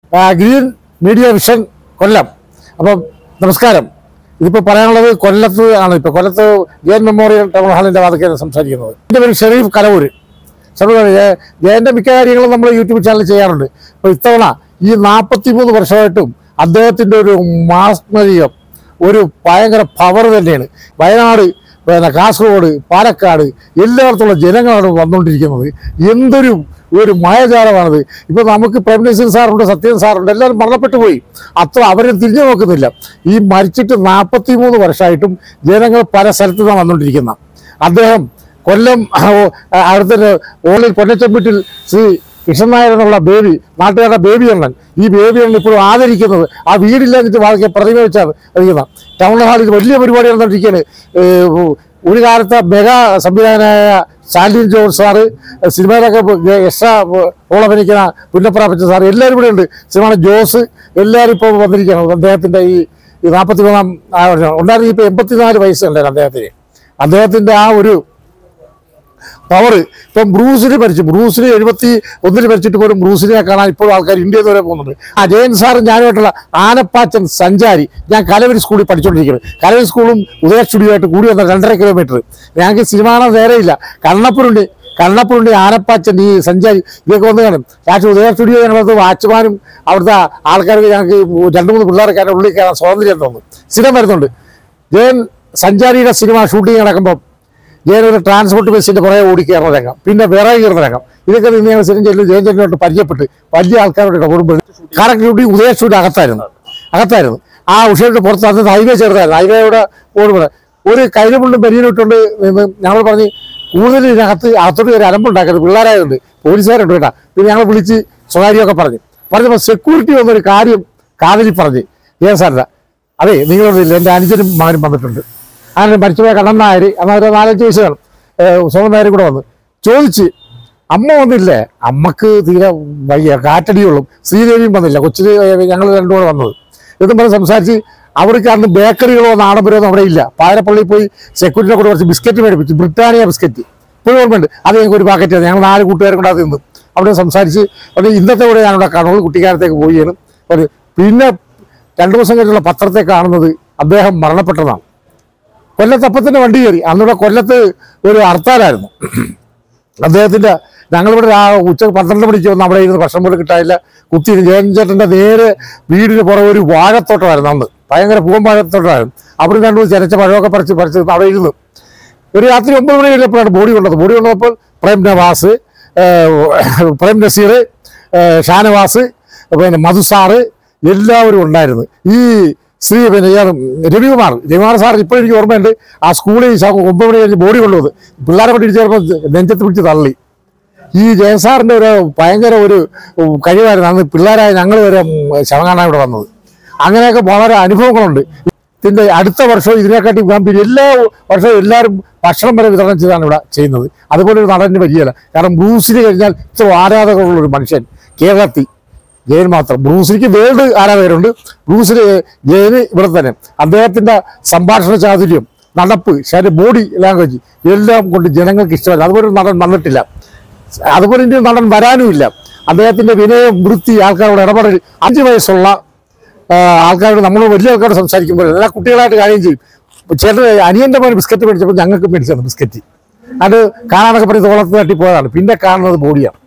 ആ, green media vision കൊല്ലം അപ്പം നമസ്കാരം ഇതിപ്പോൾ പറയാനുള്ളത് കൊല്ലത്ത് ആണ് ഇപ്പോൾ കൊല്ലത്ത് ജയൻ മെമ്മോറിയൽ ടൗൺ ഹാളിൻ്റെ വാദക്കാണ് സംസാരിക്കുന്നത് എൻ്റെ പേര് ഷെറീഫ് കലവൂർ ഷെറീഫ് ജയ- ജയൻ്റെ മിക്ക കാര്യങ്ങളും നമ്മൾ യൂട്യൂബ് ചാനൽ ചെയ്യാറുണ്ട് അപ്പോൾ ഇത്തവണ ഈ നാൽപ്പത്തി മൂന്ന് വർഷമായിട്ടും അദ്ദേഹത്തിൻ്റെ ഒരു മാസ്മരികം ഒരു ഭയങ്കര പവർ തന്നെയാണ് വയനാട് പിന്നെ കാസർഗോഡ് പാലക്കാട് എല്ലായിടത്തുള്ള ജനങ്ങളാണ് വന്നുകൊണ്ടിരിക്കുന്നത് എന്തൊരു ഒരു മായജാലമാണത് ഇപ്പൊ നമുക്ക് പ്രേം നസീർ സാറുണ്ട് സത്യൻ സാറുണ്ട് എല്ലാവരും മരണപ്പെട്ടു പോയി അത്ര അവരും തിരിഞ്ഞു നോക്കുന്നില്ല ഈ മരിച്ചിട്ട് നാൽപ്പത്തി മൂന്ന് വർഷമായിട്ടും ജനങ്ങൾ പല സ്ഥലത്തു നിന്നാണ് വന്നുകൊണ്ടിരിക്കുന്ന അദ്ദേഹം കൊല്ലം അടുത്ത ഓളിൽ പൊന്നച്ചമ്പീട്ടിൽ ശ്രീ കൃഷ്ണൻ നായർ എന്നുള്ള ബേബി നാട്ടുകാരുടെ ബേബി അണ്ണൻ ഈ ബേബി അണ്ണൻ ഇപ്പോഴും ആദരിക്കുന്നത് ആ വീടില്ലാഞ്ഞിട്ട് വാദിക്കുക പ്രതിമ വെച്ചാണ് അറിയുന്നത് ടൗൺ ഹാളിൽ വലിയ പരിപാടി നടന്നിരിക്കുകയാണ് ഏഹ് ഒരു കാലത്തെ മെഗാ സംവിധായകനായ സ്റ്റാലിൻ ജോർജ് സാറ് സിനിമയിലൊക്കെ എക്സ്ട്രാ റോൾ അഭിനയിക്കുന്ന പുന്നപ്രാപിച്ച സാർ എല്ലാവരും ഇവിടെ ഉണ്ട് സിനിമ ജോസ് എല്ലാവരും ഇപ്പോൾ വന്നിരിക്കുകയാണ് അദ്ദേഹത്തിൻ്റെ ഈ ഈ നാൽപ്പത്തി മൂന്നാം ഉണ്ടായിരുന്നു ഇപ്പോൾ എൺപത്തിനാല് വയസ്സുണ്ടായിരുന്നു അദ്ദേഹത്തിന് അദ്ദേഹത്തിൻ്റെ ആ ഒരു പവർ ഇപ്പം ബ്രൂസിലി മരിച്ചു ബ്രൂസിലി എഴുപത്തി ഒന്നിൽ മരിച്ചിട്ട് പോലും ബ്രൂസിലിനെ കാണാൻ ഇപ്പോഴും ആൾക്കാർ ഇന്ത്യയിൽ നിന്ന് വരെ പോകുന്നുണ്ട് ആ ജയൻ സാറും ഞാനുമായിട്ടുള്ള ആനപ്പാച്ചൻ സഞ്ചാരി ഞാൻ കലവരി സ്കൂളിൽ പഠിച്ചുകൊണ്ടിരിക്കുന്നത് കലവരി സ്കൂളും ഉദയ സ്റ്റുഡിയോ ആയിട്ട് കൂടി വന്ന രണ്ടര കിലോമീറ്റർ ഞങ്ങൾക്ക് സിനിമ കാണാൻ നേരെയില്ല കണ്ണപ്പുരുണ്ട് കണ്ണപ്പുരുണ്ട് ആനപ്പാച്ചൻ ഈ സഞ്ചാരി ഇതൊക്കെ വന്ന് കാണും രാഷ്ട്രീയ ഉദയ സ്റ്റുഡിയോ ഞങ്ങളത് വാച്ച്മാനും അവിടുത്തെ ആൾക്കാർക്ക് ഞങ്ങൾക്ക് രണ്ട് മൂന്ന് പിള്ളേർക്ക് അതിൻ്റെ ഉള്ളിൽ കയറാൻ സ്വാതന്ത്ര്യം തോന്നുന്നു സ്ഥിരം വരുന്നുണ്ട് ജയൻ സഞ്ചാരിയുടെ സിനിമ ഷൂട്ടിംഗ് നടക്കുമ്പോൾ ഞാനൊരു ട്രാൻസ്പോർട്ട് ബസ്സിന്റെ പുറകെ ഓടിക്കയറുന്ന രംഗം പിന്നെ വിറക് കയറുന്ന രംഗം ഇതൊക്കെ നിന്ന് ഞങ്ങൾ സിനിമ ചെല്ലു ജയൻ ചെല്ലിനോട്ട് പരിചയപ്പെട്ട് വലിയ ആൾക്കാരോട് കൂടുമ്പോൾ കറക്റ്റ് ഡ്യൂട്ടി ഉദയശൂട്ട് അകത്തായിരുന്നു അകത്തായിരുന്നു ആ ഉഷയുടെ പുറത്ത് അന്ന് ഹൈവേ ചേർത്തായിരുന്നു ഹൈവേയുടെ ഓടുമ്പോൾ ഒരു കൈലുമുണ്ടും ബനിയനിട്ടുകൊണ്ട് നിന്ന് ഞങ്ങൾ പറഞ്ഞ് കൂടുതൽ ഇതിനകത്ത് അകത്തോട്ട് ഒരു അലമ്പുണ്ടാക്കരുത് പിള്ളേരായതുകൊണ്ട് പോലീസുകാരുണ്ട് കേട്ടാ പിന്നെ ഞങ്ങൾ വിളിച്ച് സ്വകാര്യമൊക്കെ പറഞ്ഞു പറഞ്ഞപ്പോൾ സെക്യൂരിറ്റി വന്നൊരു കാര്യം കാതലി പറഞ്ഞ് ഏൻ സാറില്ല അതെ നിങ്ങളൊന്നുമില്ല എൻ്റെ അനുജനും മകനും വന്നിട്ടുണ്ട് അങ്ങനെ മരിച്ചുപോയ കണ്ണൻ നായർ എന്നാൽ ഒരു നാലഞ്ച് വയസ്സ് കാണും സോമൻ നായർ കൂടെ വന്ന് ചോദിച്ച് അമ്മ വന്നില്ലേ അമ്മക്ക് തീരെ വയ്യ കാറ്റടിയുള്ളൂ ശ്രീദേവിയും വന്നില്ല കൊച്ചിന് ഞങ്ങൾ രണ്ടും കൂടെ വന്നത് ഇതും പറഞ്ഞ് സംസാരിച്ച് അവർക്ക് അന്ന് ബേക്കറികളോ നാടൻപുരമോ അവിടെ ഇല്ല പായരപ്പള്ളിയിൽ പോയി സെക്യൂരിറ്റിനെ കൂടെ കുറച്ച് ബിസ്ക്കറ്റ് മേടിപ്പിച്ചു ബ്രിട്ടാനിയ ബിസ്ക്കറ്റ് ഇപ്പോഴും ഓർമ്മയുണ്ട് അത് ഞങ്ങൾക്ക് ഒരു പാക്കറ്റ് ഞങ്ങൾ നാല് കൂട്ടുകാരും കൂടെ അത് തിന്നു അവിടെ സംസാരിച്ച് അവിടെ ഇന്നത്തെ കൂടെ ഞാനിവിടെ കണ്ണൂർ കുട്ടിക്കാലത്തേക്ക് പോവുകയാണ് ഒരു പിന്നെ രണ്ടു ദിവസം കഴിഞ്ഞുള്ള പത്രത്തെ കാണുന്നത് അദ്ദേഹം മരണപ്പെട്ടതാണ് കൊല്ലത്തപ്പത്തിന്റെ വണ്ടി കയറി അന്നിവിടെ കൊല്ലത്ത് ഒരു ഹർത്താലായിരുന്നു അദ്ദേഹത്തിന്റെ ഞങ്ങളിവിടെ രാ- ഉച്ച പന്ത്രണ്ട് മണിക്ക് വന്ന് അവിടെ ഇരുന്ന് ഭക്ഷണം പോലും കിട്ടാനില്ല കുത്തി ജയൻ ചേട്ടന്റെ നേരെ വീടിന് പുറകെ ഒരു വാഴത്തോട്ടമായിരുന്നു അന്ന് ഭയങ്കര പൂവൻ വാഴത്തോട്ടമായിരുന്നു അവിടെ രണ്ടു മൂന്ന് ചെരച്ച പഴമൊക്കെ പറിച്ച് പറിച്ച് അവിടെ ഇരുന്നു ഒരു രാത്രി ഒമ്പത് മണി കഴിഞ്ഞപ്പോഴാണ് ബോഡി കൊണ്ടത് ബോഡി കൊണ്ടപ്പോൾ പ്രേം നവാസ് ഏഹ്, പ്രേം നസീർ ഏഹ്, ഷാനവാസ് പിന്നെ മധുസാറ് എല്ലാവരും ഉണ്ടായിരുന്നു ഈ ശ്രീ പിന്നെ ഇയാൾ രവികുമാർ രവികുമാർ സാർ ഇപ്പോൾ എനിക്ക് ഓർമ്മയുണ്ട് ആ സ്കൂളിൽ ശ- ഒമ്പത് മണി കഴിഞ്ഞ് ബോഡി കൊണ്ടുവന്നത് പിള്ളേരെ കൊണ്ട് ഇടിച്ചപ്പോൾ നെഞ്ചത്ത് പിടിച്ച് തള്ളി ഈ ജയസാറിന്റെ ഒരു ഭയങ്കര ഒരു കഴിവായിരുന്നു അന്ന് പിള്ളേരായ ഞങ്ങൾ വരെ ശവം കാണാൻ ഇവിടെ വന്നത് അങ്ങനെയൊക്കെ വളരെ അനുഭവങ്ങളുണ്ട് ഇതിന്റെ അടുത്ത വർഷവും ഇതിനെക്കാട്ടി ഗംഭീരം എല്ലാ വർഷവും എല്ലാവരും ഭക്ഷണം വരെ വിതരണം ചെയ്താണ് ഇവിടെ ചെയ്യുന്നത് അതുപോലെ ഒരു നടന് വരികയില്ല കാരണം ബ്രൂസിന് കഴിഞ്ഞാൽ ഇത്ര ആരാധകരുള്ള ഒരു മനുഷ്യൻ കേരളത്തിൽ ജയൻ മാത്രം ബ്രൂസിലിക്ക് വേൾഡ് ആരാധകരുണ്ട് ബ്രൂസിന് ജയന് ഇവിടെ തന്നെ അദ്ദേഹത്തിന്റെ സംഭാഷണ ചാതുര്യം നടപ്പ് ശരി ബോഡി ലാംഗ്വേജ് എല്ലാം കൊണ്ട് ജനങ്ങൾക്ക് ഇഷ്ടമല്ല അതുപോലെ ഒരു നടൻ വന്നിട്ടില്ല അതുപോലെ ഇനി നടൻ വരാനുമില്ല അദ്ദേഹത്തിന്റെ വിനയം വൃത്തി ആൾക്കാരോട് ഇടപെടൽ അഞ്ച് വയസ്സുള്ള ആ, ആൾക്കാരോട് നമ്മൾ വലിയ ആൾക്കാരോട് സംസാരിക്കുമ്പോൾ എല്ലാ കുട്ടികളായിട്ട് കാര്യം ചെയ്യും ചേട്ടൻ അനിയന്റെ മോന് ബിസ്ക്കറ്റ് മേടിച്ചപ്പോൾ ഞങ്ങൾക്ക് മേടിച്ചതാണ് ബിസ്ക്കറ്റ് അത് കാണാനൊക്കെ പറഞ്ഞ് തോളത്ത് തട്ടി പോയതാണ് പിന്നെ കാണുന്നത് ബോഡിയാണ്